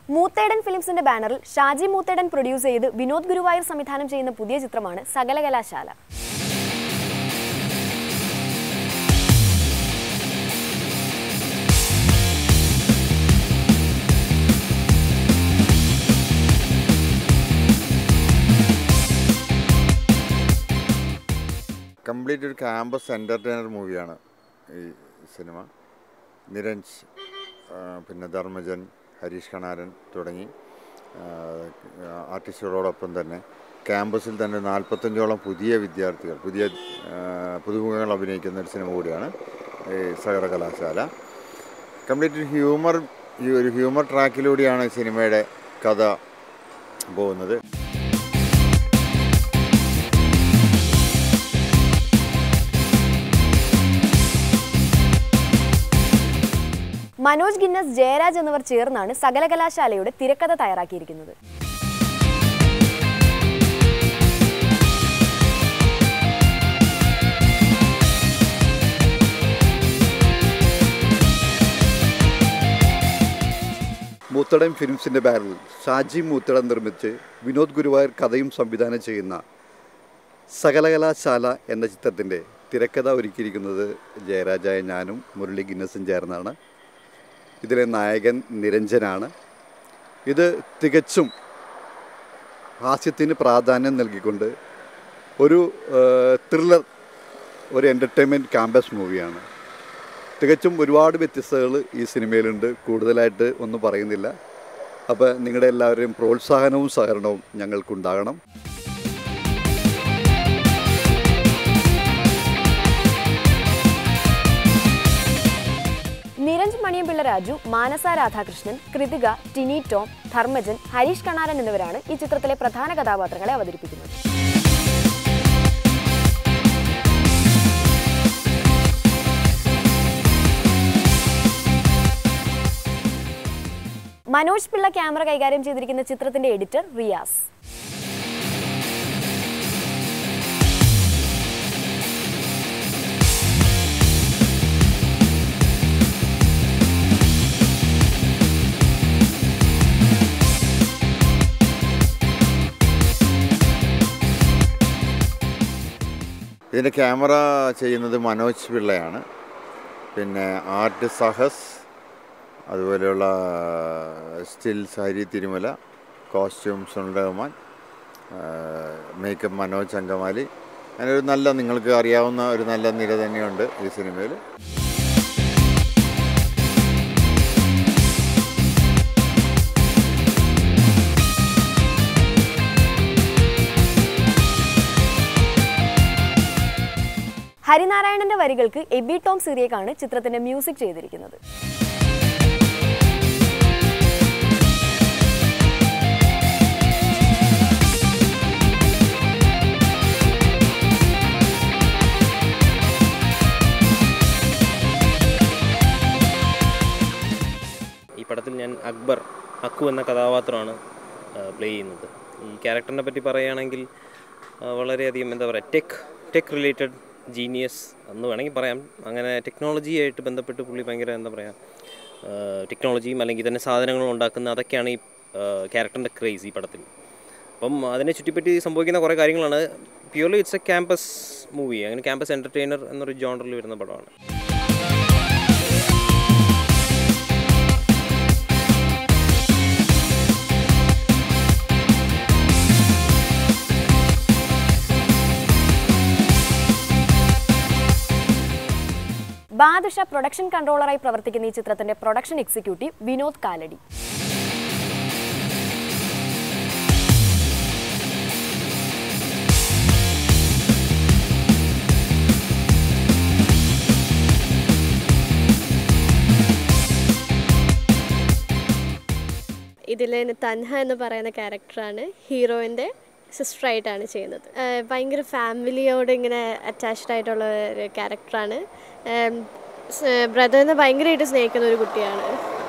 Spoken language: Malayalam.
മൂത്തേടൻ ഫിലിംസിന്റെ ബാനറിൽ ഷാജി മൂത്തേടൻ പ്രൊഡ്യൂസ് ചെയ്ത് വിനോദ് ഗുരുവായൂർ സംവിധാനം ചെയ്യുന്ന പുതിയ ചിത്രമാണ് സകലകലാശാല കംപ്ലീറ്റ് ഒരു ക്യാമ്പസ് എൻ്റർടൈനർ മൂവിയാണ് ഈ സിനിമ നിരഞ്ജ് ആ, പിന്നെ ധർമ്മജൻ ഹരീഷ് കണാരൻ തുടങ്ങി ആ, ആർട്ടിസ്റ്റുകളോടൊപ്പം തന്നെ ക്യാമ്പസിൽ തന്നെ നാൽപ്പത്തഞ്ചോളം പുതിയ വിദ്യാർത്ഥികൾ പുതിയ ആ, പുതുമുഖങ്ങൾ അഭിനയിക്കുന്ന ഒരു സിനിമ കൂടിയാണ് ഈ സഹകര കലാശാല കംപ്ലീറ്റ് ഒരു ഹ്യൂമർ ഈ ഒരു ഹ്യൂമർ ട്രാക്കിലൂടെയാണ് ഈ സിനിമയുടെ കഥ പോകുന്നത് മനോജ് ഗിന്നസ് ജയരാജ് എന്നിവർ ചേർന്നാണ് സകലകലാശാലയുടെ തിരക്കഥ തയ്യാറാക്കിയിരിക്കുന്നത് മൂത്തടം ഫിലിംസിൻ്റെ ബാനറിൽ ഷാജി മൂത്തടം നിർമ്മിച്ച് വിനോദ് ഗുരുവായൂർ കഥയും സംവിധാനം ചെയ്യുന്ന സകലകലാശാല എന്ന ചിത്രത്തിൻ്റെ തിരക്കഥ ഒരുക്കിയിരിക്കുന്നത് ജയരാജായ ഞാനും മുരളി ഗിന്നസും ചേർന്നാണ് ഇതിലെ നായകൻ നിരഞ്ജനാണ് ഇത് തികച്ചും ഹാസ്യത്തിന് പ്രാധാന്യം നൽകിക്കൊണ്ട് ഒരു ത്രില്ലർ ഒരു എൻ്റർടൈൻമെൻറ്റ് ക്യാമ്പസ് മൂവിയാണ് തികച്ചും ഒരുപാട് വ്യത്യസ്തതകൾ ഈ സിനിമയിലുണ്ട് കൂടുതലായിട്ട് ഒന്നും പറയുന്നില്ല അപ്പോൾ നിങ്ങളുടെ എല്ലാവരുടെയും പ്രോത്സാഹനവും സഹകരണവും ഞങ്ങൾക്കുണ്ടാകണം നിരഞ്ജ് മണിയമ്പിള്ള രാജു മാനസ രാധാകൃഷ്ണൻ കൃതിക ടിനി ടോം ധർമ്മജൻ ഹരീഷ് കണാരൻ എന്നിവരാണ് ഈ ചിത്രത്തിലെ പ്രധാന കഥാപാത്രങ്ങളെ അവതരിപ്പിക്കുന്നത് മനോജ് പിള്ള ക്യാമറ കൈകാര്യം ചെയ്തിരിക്കുന്ന ചിത്രത്തിന്റെ എഡിറ്റർ റിയാസ് ഇതിൻ്റെ ക്യാമറ ചെയ്യുന്നത് മനോജ് പിള്ളയാണ് പിന്നെ ആർട്ട് സഹസ് അതുപോലെയുള്ള stills Hari Thirumala costume Sunil Rahman makeup Manoj Angamaly അങ്ങനെ ഒരു നല്ല നിങ്ങൾക്ക് അറിയാവുന്ന ഒരു നല്ല നിര തന്നെയുണ്ട് ഈ സിനിമയിൽ ഹരിനാരായണന്റെ വരികൾക്ക് എബി ടോം സിറിയക്കാണ് ചിത്രത്തിന്റെ മ്യൂസിക് ചെയ്തിരിക്കുന്നത് ഈ പടത്തിൽ ഞാൻ അക്ബർ അക്കു എന്ന കഥാപാത്രമാണ് പ്ലേ ചെയ്യുന്നത് ഈ ക്യാരക്ടറിനെ പറ്റി പറയുകയാണെങ്കിൽ ആ, വളരെയധികം എന്താ പറയുക ടെക് ടെക് റിലേറ്റഡ് ജീനിയസ് എന്ന് വേണമെങ്കിൽ പറയാം അങ്ങനെ ടെക്നോളജിയായിട്ട് ബന്ധപ്പെട്ട് പുള്ളി ഭയങ്കര എന്താ പറയുക ടെക്നോളജിയും അല്ലെങ്കിൽ തന്നെ സാധനങ്ങളും ഉണ്ടാക്കുന്ന അതൊക്കെയാണ് ഈ ക്യാരക്ടറിൻ്റെ ക്രേസ് ഈ പടത്തിൽ അപ്പം അതിനെ ചുറ്റിപ്പറ്റി സംഭവിക്കുന്ന കുറേ കാര്യങ്ങളാണ് purely it's a campus movie അങ്ങനെ ക്യാമ്പസ് എൻ്റർടൈനർ എന്നൊരു ജോണറിൽ വരുന്ന പടമാണ് ബാദുഷ പ്രൊഡക്ഷൻ കൺട്രോളറായി പ്രവർത്തിക്കുന്ന ഈ ചിത്രത്തിന്റെ പ്രൊഡക്ഷൻ എക്സിക്യൂട്ടീവ് വിനോദ് കാലടി ഇതിൽ തൻഹ എന്ന് പറയുന്ന ക്യാരക്ടറാണ് ഹീറോയിൻ്റെ സിസ്റ്ററായിട്ടാണ് ചെയ്യുന്നത് ആഹ് ഭയങ്കര ഫാമിലിയോട് ഇങ്ങനെ അറ്റാച്ച്ഡ് ആയിട്ടുള്ള ഒരു ക്യാരക്ടറാണ് ബ്രദറിനെ ഭയങ്കരമായിട്ട് സ്നേഹിക്കുന്ന ഒരു കുട്ടിയാണ്